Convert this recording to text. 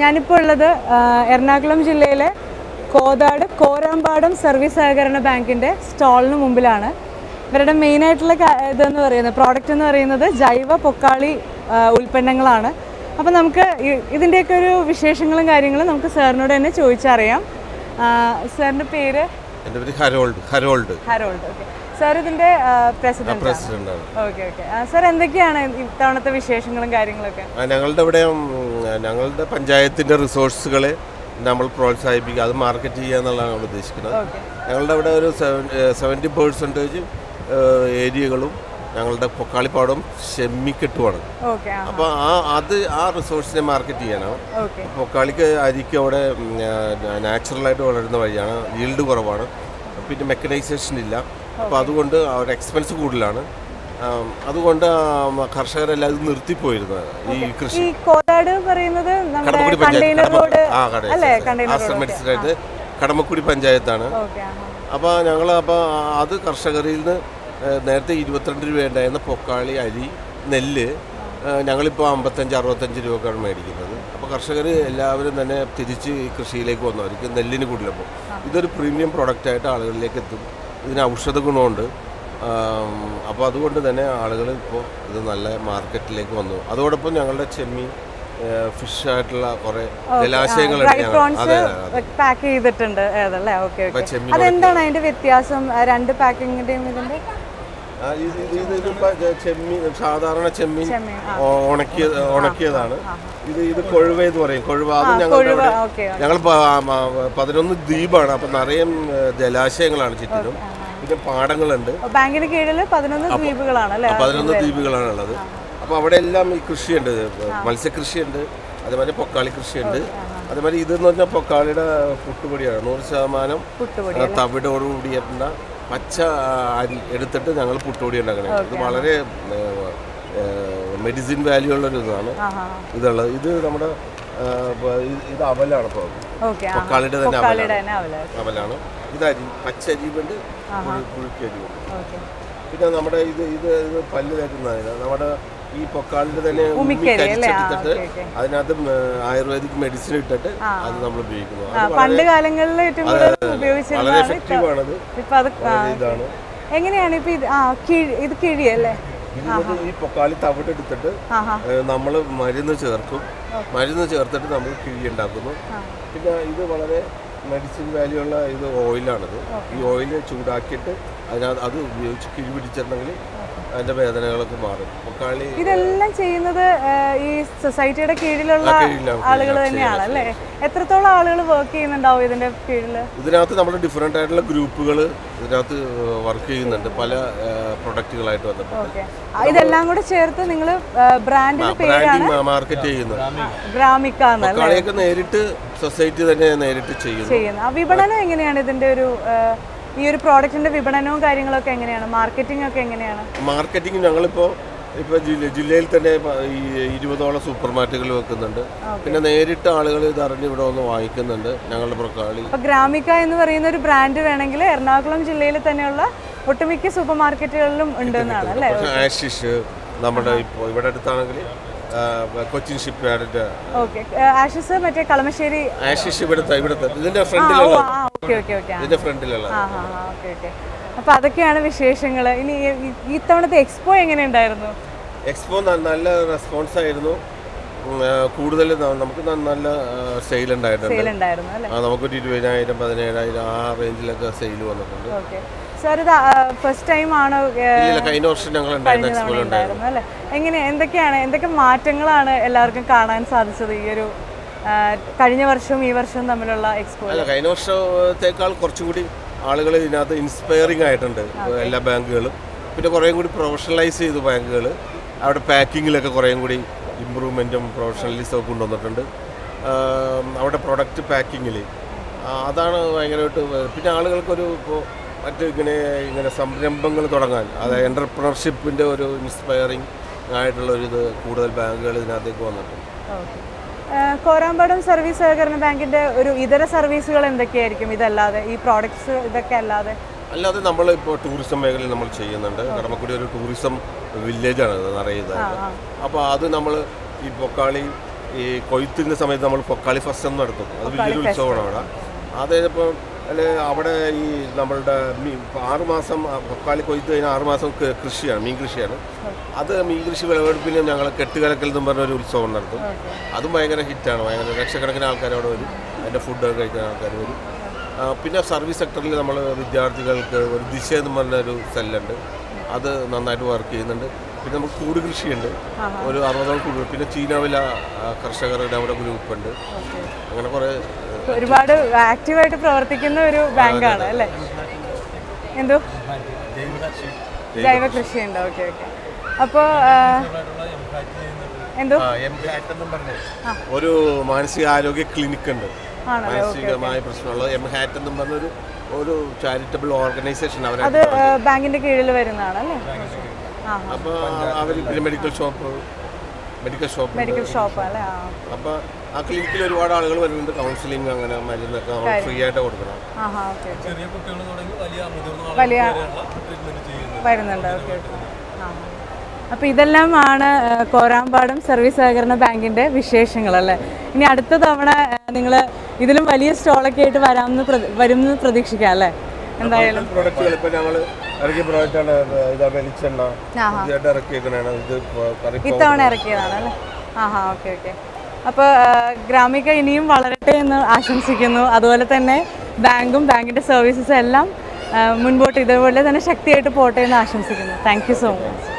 ഞാനിപ്പോൾ ഉള്ളത് ആ, എറണാകുളം ജില്ലയിലെ കോതാട് കോരാമ്പാടം സർവീസ് സഹകരണ ബാങ്കിൻ്റെ സ്റ്റാളിന് മുമ്പിലാണ് ഇവരുടെ മെയിനായിട്ടുള്ള ഇതെന്ന് പറയുന്നത് പ്രോഡക്റ്റ് എന്ന് പറയുന്നത് ജൈവ പൊക്കാളി ആ, ഉൽപ്പന്നങ്ങളാണ് അപ്പോൾ നമുക്ക് ഇ- ഇതിൻ്റെയൊക്കെ ഒരു വിശേഷങ്ങളും കാര്യങ്ങളും നമുക്ക് സാറിനോട് തന്നെ ചോദിച്ചറിയാം ആ, സാറിൻ്റെ പേര് എൻ്റെ പേര് Harold Harold Harold okay sir ഇതിൻ്റെ പ്രസിഡന്റ് പ്രസിഡന്റ് ആണ് ഓക്കെ ഓക്കെ സാർ എന്തൊക്കെയാണ് ഇത്തവണത്തെ വിശേഷങ്ങളും കാര്യങ്ങളൊക്കെ ആ, ഞങ്ങളുടെ ഇവിടെ ഉം, ഞങ്ങളുടെ പഞ്ചായത്തിൻ്റെ റിസോഴ്സുകളെ നമ്മൾ പ്രോത്സാഹിപ്പിക്കുക അത് മാർക്കറ്റ് ചെയ്യുക എന്നുള്ളതാണ് നമ്മൾ ഉദ്ദേശിക്കുന്നത് ഓക്കെ ഞങ്ങളുടെ ഇവിടെ ഒരു സെവൻറ്റി പേഴ്സൻറ്റേജ് ഏരിയകളും ഞങ്ങളുടെ പൊക്കാളിപ്പാടും ഷെമ്മിക്കെട്ടുമാണ് ഓക്കെ ആ അപ്പോൾ ആ അത് ആ റിസോഴ്സിനെ മാർക്കറ്റ് ചെയ്യണം ഓക്കെ പൊക്കാളിക്ക് അരിക്ക് അവിടെ നാച്ചുറലായിട്ട് വളരുന്ന വഴിയാണ് ഈൽഡ് കുറവാണ് പിന്നെ മെക്കനൈസേഷൻ ഇല്ല അപ്പോൾ അതുകൊണ്ട് അവരുടെ എക്സ്പെൻസ് കൂടുതലാണ് ആം, അതുകൊണ്ട് ആം, കർഷകരെല്ലാം ഇത് നിർത്തിപ്പോയിരുന്നത് ഈ കൃഷി ഈ കോതാട് പറയുന്നത് നമ്മുടെ കടമക്കുടി പഞ്ചായത്ത് കണ്ടെയ്നർ കടമ- റോഡ് ആ കട അല്ലേ കണ്ടെയ്നർ റോഡ് ആശ്രമത്തിനായിട്ട് കടമക്കുടി പഞ്ചായത്താണ് ഓക്കെ അപ്പോൾ ഞങ്ങൾ അപ്പോൾ അത് കർഷകരിൽ നിന്ന് ഏഹ്, നേരത്തെ ഇരുപത്തിരണ്ട് രൂപ ഉണ്ടായിരുന്ന പൊക്കാളി അരി നെല്ല് ഏഹ്, ഞങ്ങളിപ്പോൾ അമ്പത്തഞ്ച് അറുപത്തഞ്ച് രൂപക്കാണ് മേടിക്കുന്നത് അപ്പോൾ കർഷകർ എല്ലാവരും തന്നെ തിരിച്ച് ഈ കൃഷിയിലേക്ക് വന്നവർക്ക് നെല്ലിന് കൂടുതലപ്പോൾ ഇതൊരു പ്രീമിയം പ്രോഡക്റ്റായിട്ട് ആളുകളിലേക്ക് എത്തും ഇതിന് ഔഷധ ഗുണമുണ്ട് അപ്പോൾ അതുകൊണ്ട് തന്നെ ആളുകൾ ഇപ്പോൾ ഇത് നല്ല മാർക്കറ്റിലേക്ക് വന്നു അതോടൊപ്പം ഞങ്ങളുടെ ചെമ്മീൻ ഫിഷ് ആയിട്ടുള്ള കുറേ ജലാശയങ്ങളുണ്ട് ഡ്രൈ ഞങ്ങൾ പ്രോൺസ് അതെ അതെ അതെ പാക്ക് ചെയ്തിട്ടുണ്ട് അതല്ലേ ഓക്കെ ഇപ്പൊ ഓക്കെ ചെമ്മീൻ അതെന്താണ് അതിന്റെ വ്യത്യാസം ആ, രണ്ട് പാക്കിങ്ങിന്റെയും ഇതിന്റെ ആ, ഇത് ഇത് ഇത് ഇതിപ്പോ ചെ- ചെമ്മീൻ സാധാരണ ചെമ്മീൻ ചെമ്മീൻ ആ ഓ- ഉണക്കിയ ഉണക്കിയതാണ് ഇത് ഇത് കൊഴുവ എന്ന് പറയും കൊഴുവ അത് ആ, ഞങ്ങളുടെ കൊഴുവ അവിടെ ഓക്കെ ഞങ്ങൾ പ- ആ, മ- പതിനൊന്ന് ദ്വീപാണ് അപ്പം നിറയെ ജലാശയങ്ങളാണ് ചുറ്റിനും പിന്നെ പാടങ്ങളുണ്ട് ബാങ്കിന് കീഴിൽ പതിനൊന്ന് ദ്വീപുകളാണ് അല്ലേ ആ, പതിനൊന്ന് ദ്വീപുകളാണ് ഉള്ളത് അപ്പോൾ അവിടെ എല്ലാം ഈ കൃഷിയുണ്ട് മത്സ്യകൃഷിയുണ്ട് അതേമാതിരി പൊക്കാളി കൃഷിയുണ്ട് അതേമാതിരി ഇതെന്ന് പറഞ്ഞാൽ പൊക്കാളിയുടെ പുട്ടുപൊടിയാണ് നൂറ് ശതമാനം പുട്ടുപൊടി ആ, തവിടോടുകൂടിയിട്ടുള്ള പച്ച ആ, അരി എടുത്തിട്ട് ഞങ്ങൾ പുട്ടുപൊടി ഉണ്ടാക്കണേ ഇത് വളരെ മെഡിസിൻ വാല്യൂ ഉള്ള ഒരു ഇതാണ് ആ ഹാ ഇതുള്ളത് ഇത് നമ്മുടെ ആ, പ- ഇത് ഇത് അവലാണ് ഇപ്പോൾ ഓക്കെ ആ പൊക്കാളിയുടെ തന്നെ പൊക്കാളിയുടെ അവലാണ് തന്നെ അവല അവലാണ് ഇത് അരി പച്ച അരിയുണ്ട് പുഴുക്കി അരിയുണ്ട് ഓക്കെ പിന്നെ നമ്മുടെ ഇത് ഇത് ഇത് പല്ല് തേക്കുന്നതിന് നമ്മുടെ ഈ പൊക്കാളിന്റെ തന്നെ ഉമിക്കരി അല്ലേ? ആ, കരിച്ചെടുത്തിട്ട് ഓക്കെ, ഓക്കെ. അതിനകത്ത് ഉം, ആയുർവേദിക് മെഡിസിൻ ഇട്ടിട്ട് അത് നമ്മൾ ഉപയോഗിക്കുന്നു ആ, അത് പണ്ട് കാലങ്ങളിൽ ഏറ്റവും കൂടുതൽ വളരെ ഉപയോഗിച്ചിരുന്നതാണ് എഫക്റ്റീവ് ആണത് ഇപ്പൊ അത് ആ, ഇതാണ് എങ്ങനെയാണ് ഇപ്പൊ ഇത് ആ കിഴി ഇത് കിഴിയല്ലേ ഇത് കൊണ്ട് ഈ പൊക്കാളി തവിട് എടുത്തിട്ട് ആഹാ നമ്മൾ മരുന്ന് ചേർക്കും മരുന്ന് ചേർത്തിട്ട് നമ്മൾ കിഴി ഉണ്ടാക്കുന്നു പിന്നെ ഇത് വളരെ മെഡിസിൻ വാല്യൂ ഉള്ള ഇത് ഓയിലാണിത് ഈ ഓയിൽ ചൂടാക്കിയിട്ട് അതിനകത്ത് അത് ഉപയോഗിച്ച് കിഴി പിടിച്ചിട്ടുണ്ടെങ്കിൽ അതിൻ്റെ വേദനകളൊക്കെ മാറും പൊക്കാളി ഇതെല്ലാം ചെയ്യുന്നത് ആ, ഈ സൊസൈറ്റിയുടെ കീഴിലുള്ള ആ, കീഴിലാണ്, ആളുകൾ കീഴിലാണ് തന്നെയാണ് അല്ലേ എത്രത്തോളം ആളുകൾ വർക്ക് ചെയ്യുന്നുണ്ടാവും ഇതിന്റെ കീഴിൽ ഇതിനകത്ത് നമ്മൾ ഡിഫറെൻ്റ് ആയിട്ടുള്ള ഗ്രൂപ്പുകൾ ഇതിനകത്ത് വർക്ക് ചെയ്യുന്നുണ്ട് പല പ്രൊഡക്റ്റുകളായിട്ട് വന്നിട്ട് ഓക്കെ ഇതെല്ലാം കൂടെ ചേർത്ത് നിങ്ങൾ ബ്രാൻഡിന്റെ പേരാണ് ബ്രാൻഡിങ് മാർക്കറ്റ് ചെയ്യുന്നത് ഗ്രാമിക്ക എന്നല്ലേ പൊക്കാളിയൊക്കെ നേരിട്ട് സൊസൈറ്റി തന്നെ നേരിട്ട് ചെയ്യുന്നു ചെയ്യുന്നത് ആ വിപണനം എങ്ങനെയാണ് ഇതിന്റെ ഒരു ആ, ഈ ഒരു പ്രോഡക്റ്റിന്റെ വിപണനവും കാര്യങ്ങളൊക്കെ എങ്ങനെയാണ് മാർക്കറ്റിംഗ് ഒക്കെ എങ്ങനെയാണ് മാർക്കറ്റിംഗ് ഞങ്ങളിപ്പോൾ ഇപ്പോൾ ജില്ല ജില്ലയിൽ തന്നെ ഇപ്പൊ ഈ ഇരുപതോളം സൂപ്പർ മാർക്കറ്റുകൾ വെക്കുന്നുണ്ട് പിന്നെ നേരിട്ട് ആളുകൾ ഇത് അറിഞ്ഞ് ഇവിടെ വന്ന് വാങ്ങിക്കുന്നുണ്ട് ഞങ്ങളുടെ പൊക്കാളി അപ്പൊ ഗ്രാമിക്ക എന്ന് പറയുന്ന ഒരു ബ്രാൻഡ് വേണമെങ്കിൽ എറണാകുളം ജില്ലയിൽ തന്നെയുള്ള ഒട്ടുമിക്ക സൂപ്പർ മാർക്കറ്റുകളിലും ഉണ്ട് എന്നാണ് അല്ലേ പക്ഷേ ആഷിഷ് നമ്മുടെ ഇപ്പോൾ ഇവിടെ അടുത്താണെങ്കിൽ ആ, കൊച്ചിൻ ഷിപ്പ് യാർഡിൻ്റെ ഓക്കെ ആഷിസ് മറ്റേ കളമശ്ശേരി ആഷിഷ് ഇവിടുത്തെ ഇവിടുത്തെ ഇതിൻ്റെ ആ ഫ്രണ്ടിലുള്ള ആ ഓക്കെ ഓക്കെ ഓക്കെ ഇതിൻ്റെ ഫ്രണ്ടിലുള്ള ആ ആ ഓക്കെ ഓക്കെ അപ്പൊ അതൊക്കെയാണ് വിശേഷങ്ങൾ ഇനി ഈ- ഈ- ഈ തവണത്തെ എക്സ്പോ എങ്ങനെ ഉണ്ടായിരുന്നു എക്സ്പോ ന- നല്ല റെസ്പോൺസ് ആയിരുന്നു ഉം, ആ, കൂടുതൽ ന- നമുക്ക് ന- നല്ല സെയിൽ ഉണ്ടായിട്ടുണ്ട് സെയിൽ ഉണ്ടായിരുന്നു അല്ലേ ആ, നമുക്കൊരു ഇരുപതിനായിരം പതിനേഴായിരം ആ റേഞ്ചിലൊക്കെ സെയിൽ വന്നിട്ടുണ്ട് ഓക്കെ സാർ ഇത് ഫസ്റ്റ് ടൈം ആണോ ഏ, ഇല്ല കഴിഞ്ഞ വർഷം ഞങ്ങൾ ഉണ്ടായിരുന്ന എക്സ്പോ ഉണ്ടായിരുന്നു ഉണ്ടായിരുന്നു അല്ലേ എങ്ങനെ എന്തൊക്കെയാണ് എന്തൊക്കെ മാറ്റങ്ങളാണ് എല്ലാവർക്കും കാണാൻ സാധിച്ചത് ഈ ഒരു ആ, കഴിഞ്ഞ വർഷവും ഈ വർഷവും തമ്മിലുള്ള എക്സ്പോ അല്ല കഴിഞ്ഞ വർഷത്തേക്കാൾ കുറച്ചുകൂടി ആളുകൾ ഇതിനകത്ത് ഇൻസ്പയറിംഗ് ആയിട്ടുണ്ട് എല്ലാ ബാങ്കുകളും പിന്നെ കുറേയും കൂടി പ്രൊഫഷണലൈസ് ചെയ്തു ബാങ്കുകൾ അവിടെ പാക്കിങ്ങിലൊക്കെ കുറേയും കൂടി ഇമ്പ്രൂവ്മെൻറ്റും പ്രൊഫഷണലിസം ഒക്കെ കൊണ്ടുവന്നിട്ടുണ്ട് ആം, അവിടെ പ്രൊഡക്റ്റ് പാക്കിങ്ങിൽ അതാണ് ഭയങ്കരമായിട്ട് വ- പിന്നെ ആളുകൾക്കൊരു ഇപ്പോൾ മറ്റ് ഇങ്ങനെ ഇങ്ങനെ സംരംഭങ്ങൾ തുടങ്ങാൻ അതായത് എൻ്റർപ്രണർഷിപ്പിൻ്റെ ഒരു ഇൻസ്പയറിംഗ് ആയിട്ടുള്ള ഒരു ഇത് കൂടുതൽ ബാങ്കുകൾ ഇതിനകത്തേക്ക് വന്നിട്ടുണ്ട് ഓക്കെ കോരാമ്പാടം സർവീസ് സഹകരണ ബാങ്കിന്റെ ഒരു ഇതര സർവീസുകൾ എന്തൊക്കെയായിരിക്കും ഇതല്ലാതെ ഈ പ്രോഡക്ട്സ് ഇതൊക്കെ അല്ലാതെ അല്ലാതെ നമ്മൾ ഇപ്പോൾ ടൂറിസം മേഖലയിൽ നമ്മൾ ചെയ്യുന്നുണ്ട് കടമക്കുടി ഒരു ടൂറിസം വില്ലേജാണ് ഇത് നിറയുന്നത് അപ്പോൾ അത് നമ്മൾ ഈ പൊക്കാളി ഈ കൊയ്ത്തിൻ്റെ സമയത്ത് നമ്മൾ പൊക്കാളി ഫസ്റ്റ് എന്ന് നടത്തും അത് വലിയൊരു ഉത്സവമാണ് അവിടെ അത് കഴിഞ്ഞപ്പോൾ അല്ലെ അവിടെ ഈ നമ്മളുടെ മീൻ ആറുമാസം പൊക്കാളി കൊയ്ത്ത് കഴിഞ്ഞാൽ ആറുമാസം ക- കൃഷിയാണ് മീൻ കൃഷിയാണ് അത് മീൻ കൃഷി വിളവെടുപ്പിന് ഞങ്ങൾ കെട്ടുകലക്കൽ എന്ന് പറഞ്ഞൊരു ഉത്സവം നടത്തും അതും ഭയങ്കര ഹിറ്റാണ് ഭയങ്കര ലക്ഷക്കണക്കിന് ആൾക്കാർ അവിടെ വരും അതിൻ്റെ ഫുഡ് കഴിക്കാൻ ആൾക്കാർ വരും ആ, പിന്നെ സർവീസ് സെക്ടറിൽ നമ്മൾ വിദ്യാർത്ഥികൾക്ക് ഒരു ദിശ എന്ന് പറഞ്ഞ ഒരു സെല്ലുണ്ട് അത് നന്നായിട്ട് വർക്ക് ചെയ്യുന്നുണ്ട് പിന്നെ നമുക്ക് കൂട് കൃഷിയുണ്ട് ഒരു അറുപതോളം കൂട് പിന്നെ ചീനവില ആ, കർഷകരുടെ നമ്മുടെ ഗ്രൂപ്പുണ്ട് അങ്ങനെ കുറേ ഒരുപാട് ആക്റ്റീവായിട്ട് പ്രവർത്തിക്കുന്ന ഒരു ബാങ്കാണ് അല്ലേ എന്തോ ജൈവ കൃഷിയുണ്ട് ഓക്കെ ഓക്കെ അപ്പോൾ എന്തോ ആ, എം ഹാറ്റ് എന്നും പറഞ്ഞ് ഒരു മാനസികാരോഗ്യ ക്ലിനിക് ഉണ്ട് ആണല്ലേ മാനസികമായ പ്രശ്നമുള്ള എം ഹാറ്റ് എന്നും പറഞ്ഞൊരു ഒരു ചാരിറ്റബിൾ ഓർഗനൈസേഷൻ അത് അവരെ ബാങ്കിന്റെ കീഴിൽ വരുന്നതാണ് അല്ലേ ആ അപ്പോൾ അവർ പിന്നെ medical shop medical shop medical shop അല്ലേ ആ അപ്പോൾ ആ ക്ലിനിക്കിൽ ഒരുപാട് ആളുകൾ വരുന്നുണ്ട് കൗൺസിലിംഗ് അങ്ങനെ മരുന്നൊക്കെ നമ്മൾ ഫ്രീ ആയിട്ട് കൊടുക്കണം ആഹാ ഓക്കെ ഓക്കെ ചെറിയ കുട്ടികൾ തുടങ്ങി വലിയ മുതിർന്ന വലിയ ട്രീറ്റ്മെന്റ് ചെയ്യുന്നത് വരുന്നുണ്ട് ഓക്കെ ഓക്കെ ആ അപ്പോൾ ഇതെല്ലാമാണ് ആ, കോരാമ്പാടം സർവീസ് സഹകരണ ബാങ്കിൻ്റെ വിശേഷങ്ങൾ അല്ലേ ഇനി അടുത്ത തവണ നിങ്ങൾ ഇതിലും വലിയ സ്റ്റോളൊക്കെ ആയിട്ട് വരാമെന്ന് പ്രതി- വരുമെന്ന് പ്രതീക്ഷിക്കാം അല്ലേ എന്തായാലും പ്രൊഡക്റ്റുകൾ ഇപ്പോൾ ഞങ്ങൾ ഇറക്കിയ പ്രോഡക്റ്റാണ് ഇതാ വെളിച്ചെണ്ണ ആഹാ പുതിയതായിട്ട് ഇറക്കിയേക്കണാണ് ഇത് ഇപ്പൊ കറി ഇത്തവണ ഇറക്കിയതാണ് അല്ലേ ആഹാ ഓക്കെ ഓക്കെ അപ്പോൾ ഗ്രാമിക ഇനിയും വളരട്ടെ എന്ന് ആശംസിക്കുന്നു അതുപോലെ തന്നെ ബാങ്കും ബാങ്കിൻ്റെ സർവീസസും എല്ലാം ആ, മുൻപോട്ട് ഇതുപോലെ തന്നെ ശക്തിയായിട്ട് പോട്ടെ എന്ന് ആശംസിക്കുന്നു താങ്ക് യു സോ മച്ച്